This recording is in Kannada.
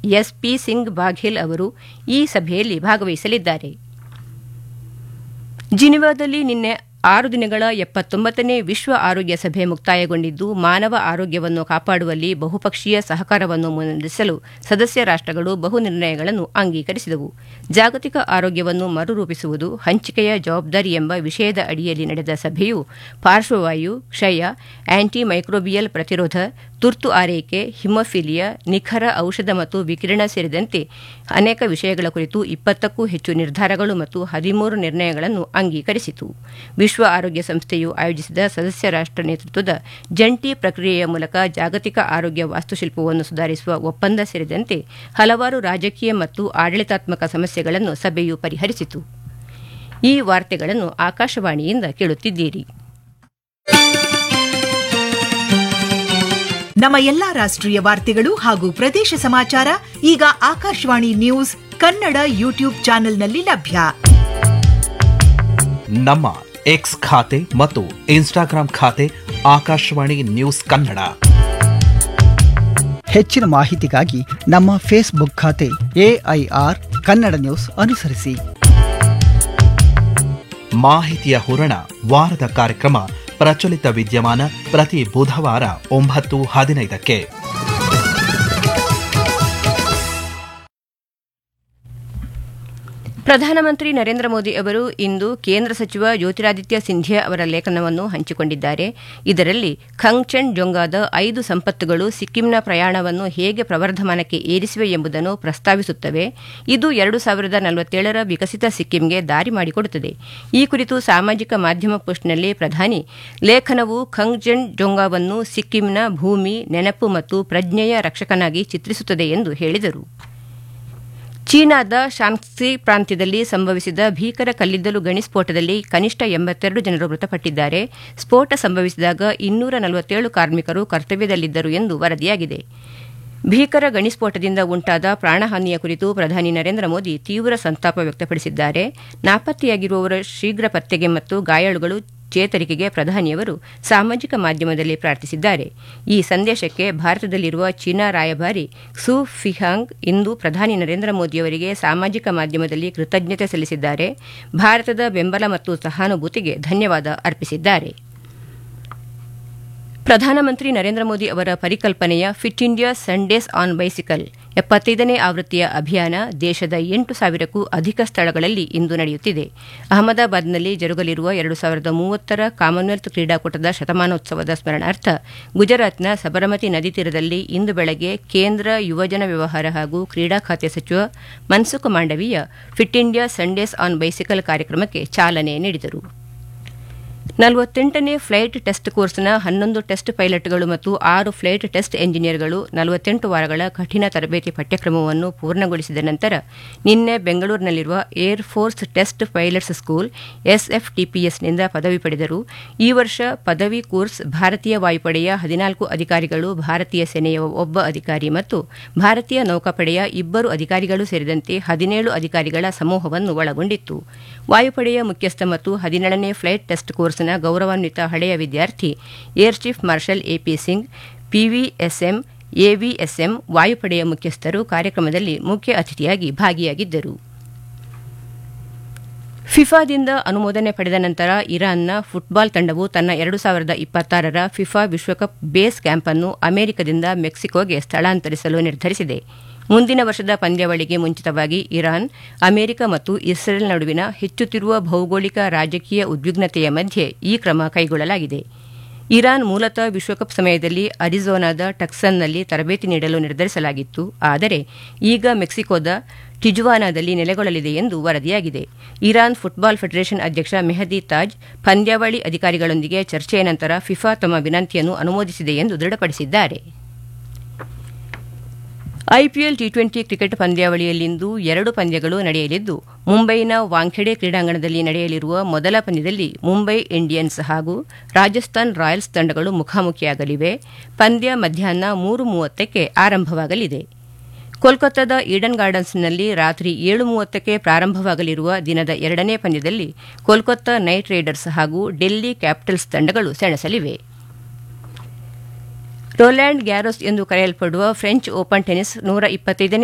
ಎಸ್ಪಿ ಸಿಂಗ್ ಬಾಘೇಲ್ ಅವರು ಈ ಸಭೆಯಲ್ಲಿ ಭಾಗವಹಿಸಲಿದ್ದಾರೆ ಜಿನಿವಾದಲ್ಲಿ ನಿನ್ನೆ ಆರು ದಿನಗಳ ಎಪ್ಪತ್ತೊಂಬತ್ತನೇ ವಿಶ್ವ ಆರೋಗ್ಯ ಸಭೆ ಮುಕ್ತಾಯಗೊಂಡಿದ್ದು ಮಾನವ ಆರೋಗ್ಯವನ್ನು ಕಾಪಾಡುವಲ್ಲಿ ಬಹುಪಕ್ಷೀಯ ಸಹಕಾರವನ್ನು ಮುನ್ನಡೆಸಲು ಸದಸ್ಯ ರಾಷ್ಟಗಳು ಬಹು ನಿರ್ಣಯಗಳನ್ನು ಅಂಗೀಕರಿಸಿದವು ಜಾಗತಿಕ ಆರೋಗ್ಯವನ್ನು ಮರುರೂಪಿಸುವುದು ಹಂಚಿಕೆಯ ಜವಾಬ್ದಾರಿ ಎಂಬ ವಿಷಯದ ಅಡಿಯಲ್ಲಿ ನಡೆದ ಸಭೆಯು ಪಾರ್ಶ್ವವಾಯು ಕ್ಷಯ ಆಂಟಿ ಮೈಕ್ರೋಬಿಯಲ್ ಪ್ರತಿರೋಧ ತುರ್ತು ಆರೈಕೆ ಹಿಮೋಫಿಲಿಯಾ ನಿಖರ ಔಷಧ ಮತ್ತು ವಿಕಿರಣ ಸೇರಿದಂತೆ ಅನೇಕ ವಿಷಯಗಳ ಕುರಿತು ಇಪ್ಪತ್ತಕ್ಕೂ ಹೆಚ್ಚು ನಿರ್ಧಾರಗಳು ಮತ್ತು ಹದಿಮೂರು ನಿರ್ಣಯಗಳನ್ನು ಅಂಗೀಕರಿಸಿತು ವಿಶ್ವ ಆರೋಗ್ಯ ಸಂಸ್ಥೆಯು ಆಯೋಜಿಸಿದ ಸದಸ್ಯ ರಾಷ್ಟ ನೇತೃತ್ವದ ಜಂಟಿ ಪ್ರಕ್ರಿಯೆಯ ಮೂಲಕ ಜಾಗತಿಕ ಆರೋಗ್ಯ ವಾಸ್ತುಶಿಲ್ಪವನ್ನು ಸುಧಾರಿಸುವ ಒಪ್ಪಂದ ಸೇರಿದಂತೆ ಹಲವಾರು ರಾಜಕೀಯ ಮತ್ತು ಆಡಳಿತಾತ್ಮಕ ಸಮಸ್ಯೆಗಳನ್ನು ಸಭೆಯು ಪರಿಹರಿಸಿತು ಈ ವಾರ್ತೆಗಳನ್ನು ಆಕಾಶವಾಣಿಯಿಂದ ಕೇಳುತ್ತಿದ್ದೀರಿ ನಮ್ಮ ಎಲ್ಲಾ ರಾಷ್ಟ್ರೀಯ ವಾರ್ತೆಗಳು ಹಾಗೂ ಪ್ರದೇಶ ಸಮಾಚಾರ ಈಗ ಆಕಾಶವಾಣಿ ನ್ಯೂಸ್ ಕನ್ನಡ ಯೂಟ್ಯೂಬ್ ಚಾನೆಲ್ನಲ್ಲಿ ಲಭ್ಯ ನಮ್ಮ ಎಕ್ಸ್ ಖಾತೆ ಮತ್ತು ಇನ್ಸ್ಟಾಗ್ರಾಂ ಖಾತೆ ಆಕಾಶವಾಣಿ ನ್ಯೂಸ್ ಕನ್ನಡ ಹೆಚ್ಚಿನ ಮಾಹಿತಿಗಾಗಿ ನಮ್ಮ ಫೇಸ್ಬುಕ್ ಖಾತೆ ಎಐಆರ್ ಕನ್ನಡ ನ್ಯೂಸ್ ಅನುಸರಿಸಿ ಮಾಹಿತಿಯ ಹೂರಣ ವಾರದ ಕಾರ್ಯಕ್ರಮ ಪ್ರಚಲಿತ ವಿದ್ಯಮಾನ ಪ್ರತಿ ಬುಧವಾರ ಒಂಬತ್ತು ಹದಿನೈದಕ್ಕೆ ಪ್ರಧಾನಮಂತ್ರಿ ನರೇಂದ್ರ ಮೋದಿ ಅವರು ಇಂದು ಕೇಂದ್ರ ಸಚಿವ ಜ್ಯೋತಿರಾದಿತ್ಯ ಸಿಂಧ್ಯಾ ಅವರ ಲೇಖನವನ್ನು ಹಂಚಿಕೊಂಡಿದ್ದಾರೆ ಇದರಲ್ಲಿ ಖಂಗ್ಚೆನ್ ಜೊಂಗಾದ ಐದು ಸಂಪತ್ತುಗಳು ಸಿಕ್ಕಿಂನ ಪ್ರಯಾಣವನ್ನು ಹೇಗೆ ಪ್ರವರ್ಧಮಾನಕ್ಕೆ ಏರಿಸಿವೆ ಎಂಬುದನ್ನು ಪ್ರಸ್ತಾವಿಸುತ್ತವೆ ಇದು ಎರಡು ಸಾವಿರದ ನಲವತ್ತೇಳರ ವಿಕಸಿತ ಸಿಕ್ಕಿಂಗೆ ದಾರಿ ಮಾಡಿಕೊಡುತ್ತದೆ ಈ ಕುರಿತು ಸಾಮಾಜಿಕ ಮಾಧ್ಯಮ ಪೋಸ್ಟ್ನಲ್ಲಿ ಪ್ರಧಾನಿ ಲೇಖನವು ಖಂಗ್ಚೆನ್ ಜೊಂಗಾವನ್ನು ಸಿಕ್ಕಿಂನ ಭೂಮಿ ನೆನಪು ಮತ್ತು ಪ್ರಜ್ಞೆಯ ರಕ್ಷಕನಾಗಿ ಚಿತ್ರಿಸುತ್ತದೆ ಎಂದು ಹೇಳಿದರು ಚೀನಾದ ಶಾನ್ಕ್ಸಿ ಪ್ರಾಂತ್ಯದಲ್ಲಿ ಸಂಭವಿಸಿದ ಭೀಕರ ಕಲ್ಲಿದ್ದಲು ಗಣಿ ಸ್ಫೋಟದಲ್ಲಿ ಕನಿಷ್ಠ ಎಂಬತ್ತೆರಡು ಜನರು ಮೃತಪಟ್ಟಿದ್ದಾರೆ ಸ್ಫೋಟ ಸಂಭವಿಸಿದಾಗ ಇನ್ನೂರ ನಲವತ್ತೇಳು ಕಾರ್ಮಿಕರು ಕರ್ತವ್ಯದಲ್ಲಿದ್ದರು ಎಂದು ವರದಿಯಾಗಿದೆ ಭೀಕರ ಗಣಿ ಸ್ಫೋಟದಿಂದ ಉಂಟಾದ ಪ್ರಾಣಹಾನಿಯ ಕುರಿತು ಪ್ರಧಾನಿ ನರೇಂದ್ರ ಮೋದಿ ತೀವ್ರ ಸಂತಾಪ ವ್ಯಕ್ತಪಡಿಸಿದ್ದಾರೆ ನಾಪತ್ತೆಯಾಗಿರುವವರ ಶೀಘ್ರ ಪತ್ತೆಗೆ ಮತ್ತು ಗಾಯಾಳುಗಳು ಚೇತರಿಕೆಗೆ ಪ್ರಧಾನಿಯವರು ಸಾಮಾಜಿಕ ಮಾಧ್ಯಮದಲ್ಲಿ ಪ್ರಾರ್ಥಿಸಿದ್ದಾರೆ ಈ ಸಂದೇಶಕ್ಕೆ ಭಾರತದಲ್ಲಿರುವ ಚೀನಾ ರಾಯಭಾರಿ ಕ್ಸು ಫಿಹಾಂಗ್ ಇಂದು ಪ್ರಧಾನಿ ನರೇಂದ್ರ ಮೋದಿಯವರಿಗೆ ಸಾಮಾಜಿಕ ಮಾಧ್ಯಮದಲ್ಲಿ ಕೃತಜ್ಞತೆ ಸಲ್ಲಿಸಿದ್ದಾರೆ ಭಾರತದ ಬೆಂಬಲ ಮತ್ತು ಸಹಾನುಭೂತಿಗೆ ಧನ್ಯವಾದ ಅರ್ಪಿಸಿದ್ದಾರೆ ಪ್ರಧಾನಮಂತ್ರಿ ನರೇಂದ್ರ ಮೋದಿ ಅವರ ಪರಿಕಲ್ಪನೆಯ fit India Sundays on bicycle ಎಪ್ಪತ್ತೈದನೇ ಆವೃತ್ತಿಯ ಅಭಿಯಾನ ದೇಶದ ಎಂಟು ಸಾವಿರಕ್ಕೂ ಅಧಿಕ ಸ್ಥಳಗಳಲ್ಲಿ ಇಂದು ನಡೆಯುತ್ತಿದೆ ಅಹಮದಾಬಾದ್ನಲ್ಲಿ ಜರುಗಲಿರುವ ಎರಡು ಸಾವಿರದ ಮೂವತ್ತರ ಕಾಮನ್ವೆಲ್ತ್ ಕ್ರೀಡಾಕೂಟದ ಶತಮಾನೋತ್ಸವದ ಸ್ಮರಣಾರ್ಥ ಗುಜರಾತ್ನ ಸಬರಮತಿ ನದಿ ತೀರದಲ್ಲಿ ಇಂದು ಬೆಳಗ್ಗೆ ಕೇಂದ್ರ ಯುವಜನ ವ್ಯವಹಾರ ಹಾಗೂ ಕ್ರೀಡಾ ಖಾತೆ ಸಚಿವ Mansukh Mandaviya fit India Sundays on bicycle ಕಾರ್ಯಕ್ರಮಕ್ಕೆ ಚಾಲನೆ ನೀಡಿದರು ನಲವತ್ತೆಂಟನೇ ಫ್ಲೈಟ್ ಟೆಸ್ಟ್ ಕೋರ್ಸ್ನ ಹನ್ನೊಂದು ಟೆಸ್ಟ್ ಪೈಲಟ್ಗಳು ಮತ್ತು ಆರು ಫ್ಲೈಟ್ ಟೆಸ್ಟ್ ಎಂಜಿನಿಯರ್ಗಳು ನಲವತ್ತೆಂಟು ವಾರಗಳ ಕಠಿಣ ತರಬೇತಿ ಪಠ್ಯಕ್ರಮವನ್ನು ಪೂರ್ಣಗೊಳಿಸಿದ ನಂತರ ನಿನ್ನೆ ಬೆಂಗಳೂರಿನಲ್ಲಿರುವ air force test pilots school ಎಸ್ಎಫ್ಟಿಪಿಎಸ್ನಿಂದ ಪದವಿ ಪಡೆದರು ಈ ವರ್ಷ ಪದವಿ ಕೋರ್ಸ್ ಭಾರತೀಯ ವಾಯುಪಡೆಯ ಹದಿನಾಲ್ಕು ಅಧಿಕಾರಿಗಳು ಭಾರತೀಯ ಸೇನೆಯ ಒಬ್ಬ ಅಧಿಕಾರಿ ಮತ್ತು ಭಾರತೀಯ ನೌಕಾಪಡೆಯ ಇಬ್ಬರು ಅಧಿಕಾರಿಗಳು ಸೇರಿದಂತೆ ಹದಿನೇಳು ಅಧಿಕಾರಿಗಳ ಸಮೂಹವನ್ನು ಒಳಗೊಂಡಿತ್ತು ವಾಯುಪಡೆಯ ಮುಖ್ಯಸ್ಥ ಮತ್ತು ಹದಿನೇಳನೇ ಫ್ಲೈಟ್ ಟೆಸ್ಟ್ ಕೋರ್ಸ್ನ ಗೌರವಾನ್ವಿತ ಹಳೆಯ ವಿದ್ಯಾರ್ಥಿ air chief marshal AP Singh PVSM AVSM ವಾಯುಪಡೆಯ ಮುಖ್ಯಸ್ಥರು ಕಾರ್ಯಕ್ರಮದಲ್ಲಿ ಮುಖ್ಯ ಅತಿಥಿಯಾಗಿ ಭಾಗಿಯಾಗಿದ್ದರು ಫಿಫಾದಿಂದ ಅನುಮೋದನೆ ಪಡೆದ ನಂತರ ಇರಾನ್ನ ಫುಟ್ಬಾಲ್ ತಂಡವು ತನ್ನ ಎರಡು ಸಾವಿರದ ಇಪ್ಪತ್ತಾರರ ಫಿಫಾ ವಿಶ್ವಕಪ್ ಬೇಸ್ ಕ್ಯಾಂಪ್ ಅನ್ನು ಅಮೆರಿಕದಿಂದ ಮೆಕ್ಸಿಕೋಗೆ ಸ್ಥಳಾಂತರಿಸಲು ನಿರ್ಧರಿಸಿದೆ ಮುಂದಿನ ವರ್ಷದ ಪಂದ್ಯಾವಳಿಗೆ ಮುಂಚಿತವಾಗಿ ಇರಾನ್ ಅಮೆರಿಕ ಮತ್ತು ಇಸ್ರೇಲ್ ನಡುವಿನ ಹೆಚ್ಚುತ್ತಿರುವ ಭೌಗೋಳಿಕ ರಾಜಕೀಯ ಉದ್ವಿಗ್ನತೆಯ ಮಧ್ಯೆ ಈ ಕ್ರಮ ಕೈಗೊಳ್ಳಲಾಗಿದೆ ಇರಾನ್ ಮೂಲತಃ ವಿಶ್ವಕಪ್ ಸಮಯದಲ್ಲಿ ಅರಿಜೋನಾದ ಟಕ್ಸನ್ನಲ್ಲಿ ತರಬೇತಿ ನೀಡಲು ನಿರ್ಧರಿಸಲಾಗಿತ್ತು ಆದರೆ ಈಗ ಮೆಕ್ಸಿಕೋದ ಟಿಜುವಾನಾದಲ್ಲಿ ನೆಲೆಗೊಳ್ಳಲಿದೆ ಎಂದು ವರದಿಯಾಗಿದೆ ಇರಾನ್ ಫುಟ್ಬಾಲ್ ಫೆಡರೇಷನ್ ಅಧ್ಯಕ್ಷ ಮೆಹದಿ ತಾಜ್ ಪಂದ್ಯಾವಳಿ ಅಧಿಕಾರಿಗಳೊಂದಿಗೆ ಚರ್ಚೆಯ ನಂತರ ಫಿಫಾ ತಮ್ಮ ವಿನಂತಿಯನ್ನು ಅನುಮೋದಿಸಿದೆ ಎಂದು ದೃಢಪಡಿಸಿದ್ದಾರೆ ಐಪಿಎಲ್ ಟಿ ಟ್ವೆಂಟಿ ಕ್ರಿಕೆಟ್ ಪಂದ್ಯಾವಳಿಯಲ್ಲಿಂದು ಎರಡು ಪಂದ್ಯಗಳು ನಡೆಯಲಿದ್ದು ಮುಂಬೈನ ವಾಂಖೆಡೆ ಕ್ರೀಡಾಂಗಣದಲ್ಲಿ ನಡೆಯಲಿರುವ ಮೊದಲ ಪಂದ್ಯದಲ್ಲಿ ಮುಂಬೈ ಇಂಡಿಯನ್ಸ್ ಹಾಗೂ ರಾಜಸ್ಥಾನ್ ರಾಯಲ್ಸ್ ತಂಡಗಳು ಮುಖಾಮುಖಿಯಾಗಲಿವೆ ಪಂದ್ಯ ಮಧ್ಯಾಹ್ನ ಮೂರು ಮೂವತ್ತಕ್ಕೆ ಆರಂಭವಾಗಲಿದೆ ಕೋಲ್ಕತ್ತಾದ ಈಡನ್ ಗಾರ್ಡನ್ಸ್ನಲ್ಲಿ ರಾತ್ರಿ ಏಳು ಮೂವತ್ತಕ್ಕೆ ಪ್ರಾರಂಭವಾಗಲಿರುವ ದಿನದ ಎರಡನೇ ಪಂದ್ಯದಲ್ಲಿ ಕೋಲ್ಕತ್ತಾ ನೈಟ್ ರೈಡರ್ಸ್ ಹಾಗೂ ಡೆಲ್ಲಿ ಕ್ಯಾಪಿಟಲ್ಸ್ ತಂಡಗಳು ಸೆಣಸಲಿವೆ ರೋಲ್ಯಾಂಡ್ ಗ್ಯಾರೋಸ್ ಎಂದು ಕರೆಯಲ್ಪಡುವ ಫ್ರೆಂಚ್ ಓಪನ್ ಟೆನಿಸ್ ನೂರ ಇಪ್ಪತ್ತೈದನೇ